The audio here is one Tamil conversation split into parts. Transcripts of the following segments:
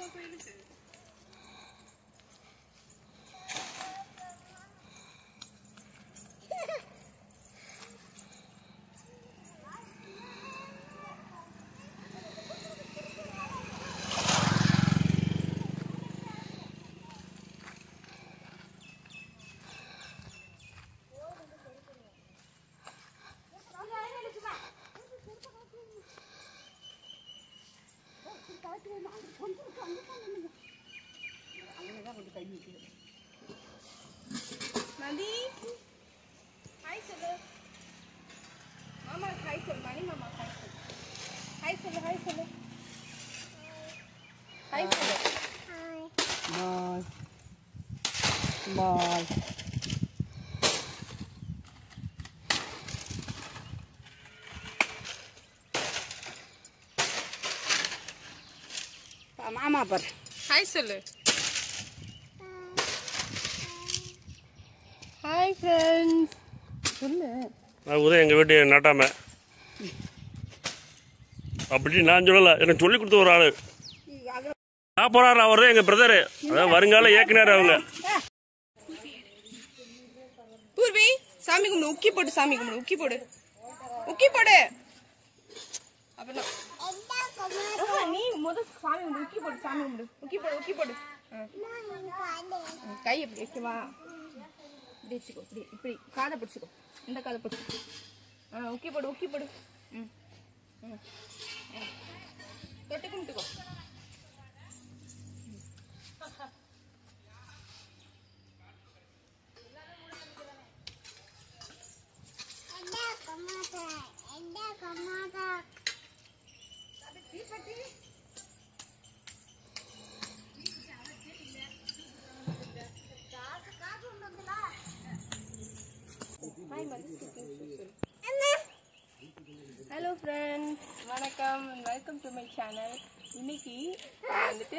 கோயிலுக்கு நதி ஹாய் சொல்லு மாமா ஹாய் சொல்லு மணி மாமா ஹாய் சொல்லு ஹாய் சொல்லு ஹாய் சொல்லு ஹாய் சொல்லு பாய் பாய் மாமா பாரு ஹாய் சொல்லு ஹாய் ஃப்ரெண்ட்ஸ் சொல்லு நான் உதயம் எங்கள் வீட்டு நாட்டாம அப்படி நான் சொல்லலை எனக்கு சொல்லி கொடுத்த ஒரு ஆள் நான் போறாரு அவர் தான் எங்கள் பிரதரு அதாவது வருங்கால இயக்குனர் அவங்க பூர்வி சாமி கும்பிடு உக்கி போடு சாமி கும்பிடு உக்கி போடு உக்கி போடு அப்புறம் ஆஹா, நீ முத சாமி கும்பிடு உக்கி போடு சாமி கும்பிடு உக்கி போடு உக்கி போடு ஆ. ம், கை எப்படி வைக்கவா இப்படி வச்சுக்கோ இப்படி இப்படி காதை பிடிச்சிக்கோ இந்த காதை பிடிச்சிக்கோ ஆ உக்கி போடு உக்கி போடு ம் ம் ம். தொட்டு கும்பிட்டுக்கோ ஹலோ ஃப்ரெண்ட்ஸ் வணக்கம் வெல்கம் டு மை சேனல் இன்னைக்கு நான் வந்துட்டு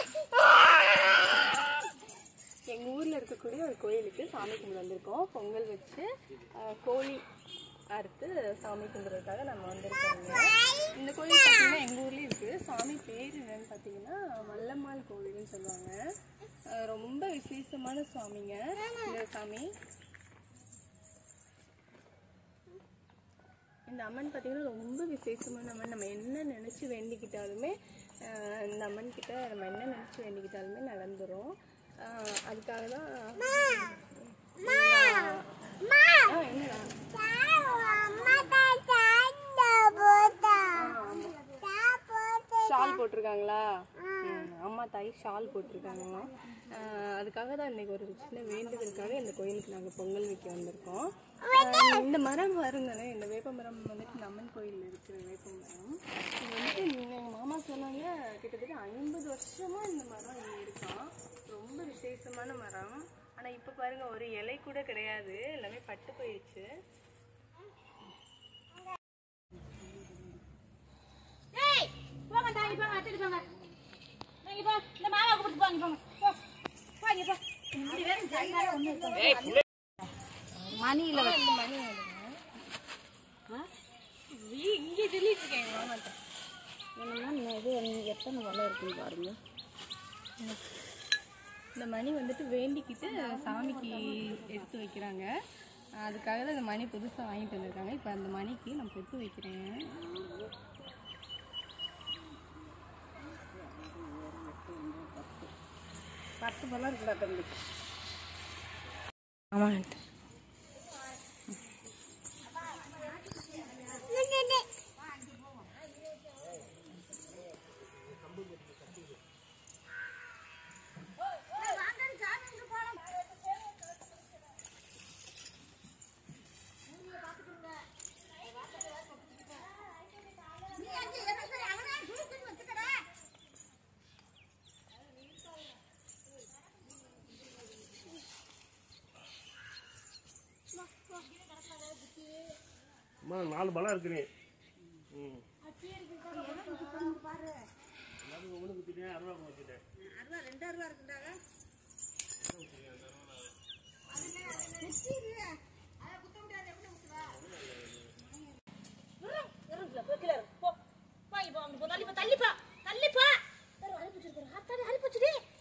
எங்கள் ஊரில் இருக்கக்கூடிய ஒரு கோயிலுக்கு சாமி கும்பிட வந்திருக்கோம் பொங்கல் வச்சு அஹ், கோழி அறுத்து சாமி கும்பிட்றதுக்காக நம்ம வந்திருக்கோங்க இந்த கோயில் பார்த்தீங்கன்னா எங்கள் ஊர்லேயே இருக்குது சாமி பேர் என்னன்னு பார்த்தீங்கன்னா வல்லம்மாள் கோவில்னு சொல்லுவாங்க அஹ், ரொம்ப விசேஷமான சாமிங்க இந்த சாமி இந்த அம்மன் பார்த்தீங்கன்னா ரொம்ப விசேஷமான அம்மன் நம்ம என்ன நினச்சி வேண்டிக்கிட்டாலுமே ஆஹ் இந்த அம்மன் கிட்ட நம்ம என்ன நினச்சி வேண்டிக்கிட்டாலுமே நடந்துரும் ஆஹ் அதுக்காக தான் ஆ, என்னடா ஷால் போட்டிருக்காங்களா ம், அம்மா தாய் ஷால் போட்டிருக்காங்க ஆஹ் அதுக்காக தான் இன்னைக்கு ஒரு சின்ன வேண்டுதலுக்காக இந்த கோயிலுக்கு நாங்கள் பொங்கல் வைக்க வந்திருக்கோம் ஆஹ் இந்த மரம் பாருங்களேன் இந்த வேப்ப மரம் வந்துட்டு இந்த அம்மன் கோயிலில் இருக்கிற வேப்ப மரம் இது வந்துட்டு எங்கள் மாமா சொன்னாங்க கிட்டத்தட்ட ஐம்பது வருஷமா இந்த மரம் இங்கே இருக்கான் ரொம்ப விசேஷமான மரம் ஆனால் இப்போ பாருங்க ஒரு இலை கூட கிடையாது எல்லாமே பட்டு போயிடுச்சு மணியில் இங்கே சொல்லிட்டு இருக்கேன் எங்கள் மாமாட்ட என்னன்னா இது எத்தனை வலை இருக்குன்னு பாருங்க இந்த மணி வந்துட்டு வேண்டிக்கிட்டு சாமிக்கு எடுத்து வைக்கிறாங்க அதுக்காக தான் இந்த மணி புதுசாக வாங்கிட்டு வந்திருக்காங்க இப்போ அந்த மணிக்கு நான் பொட்டு வைக்கிறேன் பத்து பழம் இருக்குடா தம்பி ஆமாம் அம்மா நாலு பலம் இருக்குனே ம் ஒன்று குத்திட்டேன் அருவா குத்திட்டேன்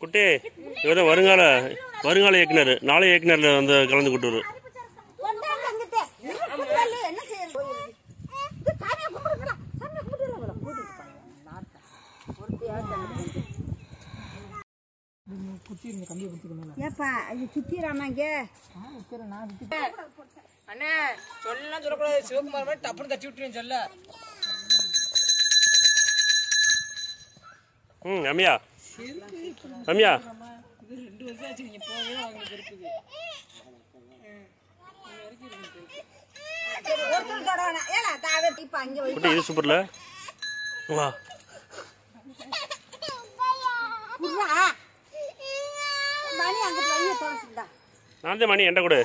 குட்டி இவர் தான் வருங்கால வருங்கால இயக்குனர் நாளை இயக்குனர் வந்து கலந்து கூட்டுரு கொண்டாங்க அங்கிட்ட. இருபத்தி என்ன செய்யறது? இது சாமியை கும்பிடுங்களா? சாமியை கும்பிடுங்களா? கூட்டிட்டு போங்க. நாட்டை. ஒருத்தியாவது அங்கிட்டு வந்து. ஏப்பா இது சுத்திராமாங்க அண்ணே சொல்லலாம் சொல்லக்கூடாது சிவகுமார் மாதிரி டப்புன்னு தட்டி விட்டுருவேன் சொல்ல ம் ரம்யா ரம்யா இது ரெண்டு வருஷம் ஆச்சு நீங்க போகவே அவங்களுக்கு இருக்குது ஒருத்தர் தொடவன ஏலா தாவே இப்ப அங்க வை குட்டி இது சூப்பர்ல வா புர்ரா மணி அங்கிட்டு வைய தொடச்சுடா நான் தான் மணி என்கிட்ட கொடு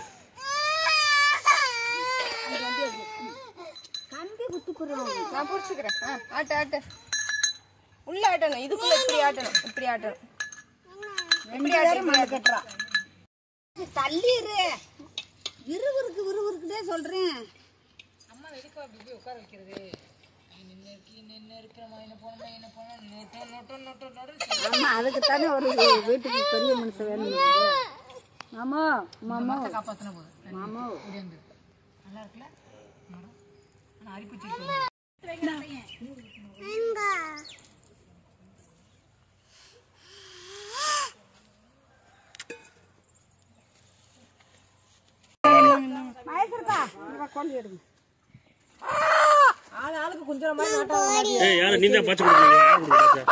கம்பி குத்து புடுறோம் நான் பிடிச்சிக்கிறேன் ஆ ஆட்டு ஆட்டு உள்ள ஆட்டணும் இதுக்குள்ள இப்படி ஆட்டணும் இப்படி ஆட்டணும் ரெண்டு பேரும் மண்ணு கட்டுறா தள்ளிடு விறுவிறுக்கு விறுவிறுக்குதே சொல்றேன் அம்மா எதுக்கு அப்படி போய் உட்கார வைக்கிறது நின்று இருக்கு நின்று இருக்கிறமா என்ன போனோமா என்ன போனோம் நோட்டோ நோட்டோ நோட்டோ நோட்டோ ஆமா அதுக்கு தானே ஒரு வீட்டுக்கு பெரிய மனுஷன் வேணும் மாமா மாமா காப்பாத்தின போதும் மாமா முடியாது நல்லா இருக்குல்ல மரம் ஆனால் அரிப்பிச்சு இருக்கு மகேஸ்வரப்பா இங்க கொண்டு எடுங்க ஆள் ஆளுக்கு கொஞ்சம் மாதிரி நாட்டம் ஏய் யாரு நீ தான் பச்சை கொடுக்குறீங்க யார் கொடுக்குறா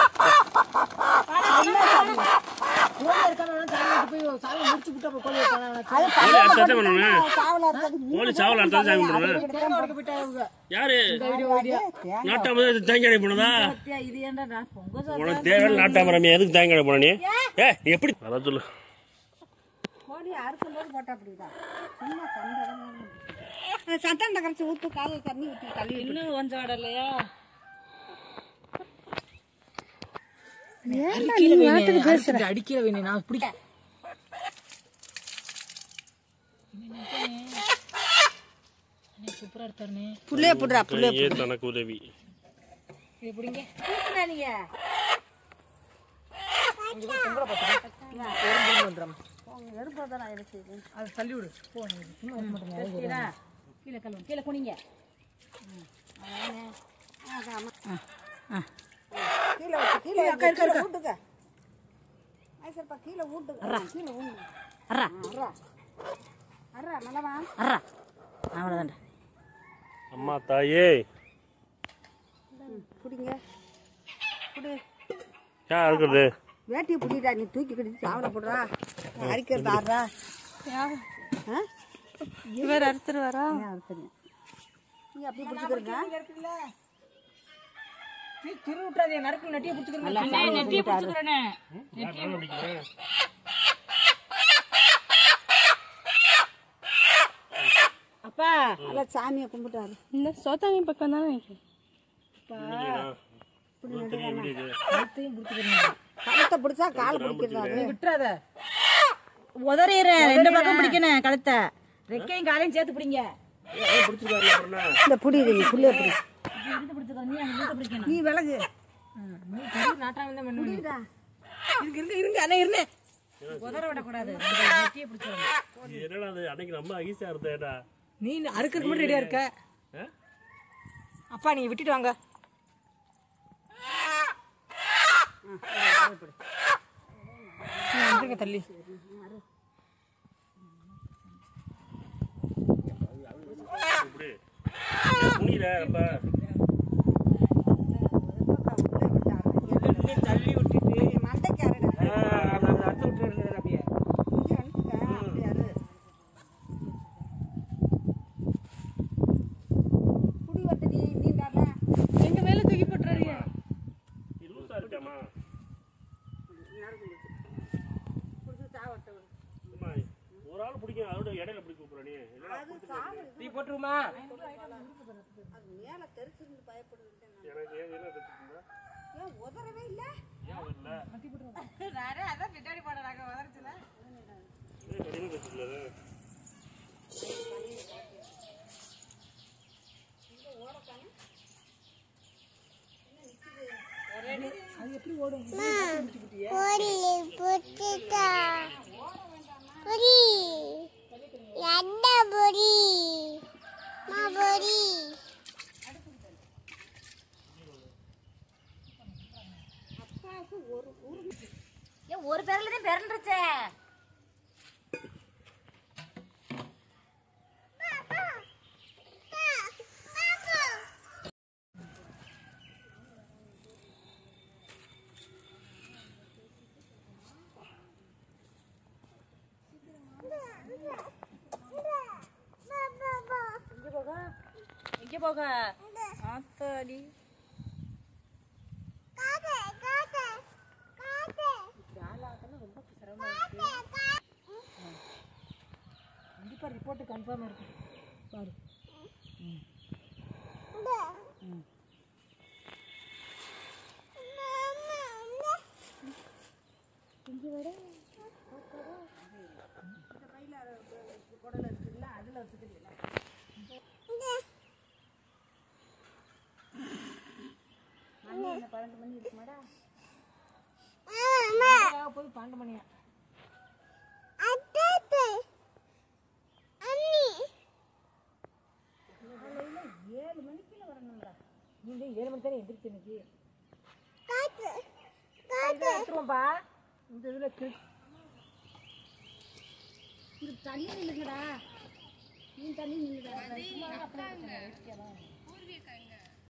கோழி இருக்காம சாமி விட்டு போய் சாமி முடிச்சு விட்டு அப்புறம் கோழி வைப்பாங்க கோழி அடுத்த தான் பண்ணணும் சாவல இருக்கிறது கோழி சாவல் அடுத்த சாமி பண்ணுவேன் தேங்காய் உடைக்க போயிட்டாங்க யாரு நாட்டாம தேங்காய் போனதா இது ஏன்டா பொங்க உனக்கு தேவையான நாட்டாம ரம்யா எதுக்கு தேங்காய் போன நீ ஏ நீ எப்படி அதான் சொல்லு கோழி அறுக்கும் போது போட்டா அப்படிதான் சும்மா கண்டதான் சட்டம் கரைச்சி ஊத்து காலையில் தண்ணி ஊற்றி தள்ளி இன்னும் கொஞ்சம் ஆடலையா அடிக்கிற வேணும் நான் பிடிக்க சூப்பரா எடுத்தாருனே புள்ளைய புடுறா ஏ தனக்கு உதவி இது பிடிங்க நீங்க எறும்பு தான் நான் எடுத்து அது தள்ளி விடு போ நீ சும்மா இருக்க மாட்டேங்க கீழே கழுவு கீழே குனிங்க கீழே வச்சு கீழே வைக்க, கீழே ஊட்டுங்க ஐசப்பா கீழே ஊட்டுங்க கீழே ஊட்டுங்க அறா அறா அறா நல்லவா அறா அவ்வளோதான்டா அம்மா தாயே பிடிங்க பிடி ஏன் இருக்கிறது வேட்டியை பிடிடா நீ தூக்கி கடிச்சு சாவட போடுறா அரிக்கிறது ஆடுறா ஆ இவர் அறுத்துட்டு வரா அது தெரியும் நீ அப்படியே பிடிச்சிக்கிறீங்க நீ திரு விட்டாதே நறுக்கு நெட்டியை பிடிச்சிக்கிறேன் நெட்டியை பிடிச்சிக்கிறேனே அப்பா நல்லா சாமியை கும்பிட்டாரு இந்த சோத்தாங்க பக்கம் தானே நினைக்கிறேன் கழுத்தையும் பிடிச்சிக்கிறேன் கழுத்தை பிடிச்சா கால் பிடிக்கிறாரு விட்டுறாத உதறிடுறேன் ரெண்டு பக்கம் பிடிக்கணும் கழுத்தை ரெக்கையும் காலையும் சேர்த்து பிடிங்க இந்த புடிது நீ புள்ளைய பிடி இருந்து பிடிச்சிக்கோ நீ அங்க இருந்து பிடிக்கணும் நீ விலகு நீ பெரிய நாட்டாம தான் பண்ணுவீங்க புரியுதா இருங்க இருங்க இருங்க அண்ணா இருந்தேன் உதற விடக்கூடாது நெட்டியை பிடிச்சிக்கணும் என்னடா அது அன்னைக்கு ரொம்ப ஈஸியா இருந்தேடா நீ அறுக்கிறதுக்கு மட்டும் ரெடியா இருக்க அப்பா நீங்க விட்டுட்டு வாங்க நீ வந்துருங்க தள்ளி இப்படி புனியில அப்ப தள்ளி விட்டுட்டு மண்டைக்கு அருடா அறுத்து விட்டு அப்படியே இங்கே அனுப்புங்க அப்படி அரு புடி வந்து நீ நீண்டால எங்க மேல தூக்கி போட்டுறாரு இது லூசா இருக்காமா புடிச்சு சாவட்ட அம்மா, ஒரு ஆள் பிடிக்கும் அதோட இடையில பிடிக்க கூப்பிடுற நீ என்னடா டீ போட்டுருமா அது மேல தெரிச்சிருந்து பயப்படுது எனக்கு ஏன் என்ன தெரிஞ்சுக்கா ஏன் உதறவே இல்லை ஏன் வரல அதான் பின்னாடி போடுறாங்க உதறச்சுல ஏன் கடினம் தெரிஞ்சுக்கல அது எப்படி ஓடும் ஒரு பேர்ல தான் பிறந்துருச்சே எங்க போக எங்க போக ஆத்தாடி கண்டிப்பா ரிப்போர்ட் கன்ஃபார்ம் இருக்கு பாரு பன்னெண்டு மணி இருக்குமாடா போய் பன்னெண்டு மணியா ஏழு மணிக்குள்ள வரணும்டா நீங்க ஏழு மணி தானே எந்திரிச்சு இன்னைக்கு இதுல எடுத்துருவோம்ப்பா இந்த இதுல கிரி- தண்ணி நில்லுங்கடா நீ தண்ணி நில்லுடா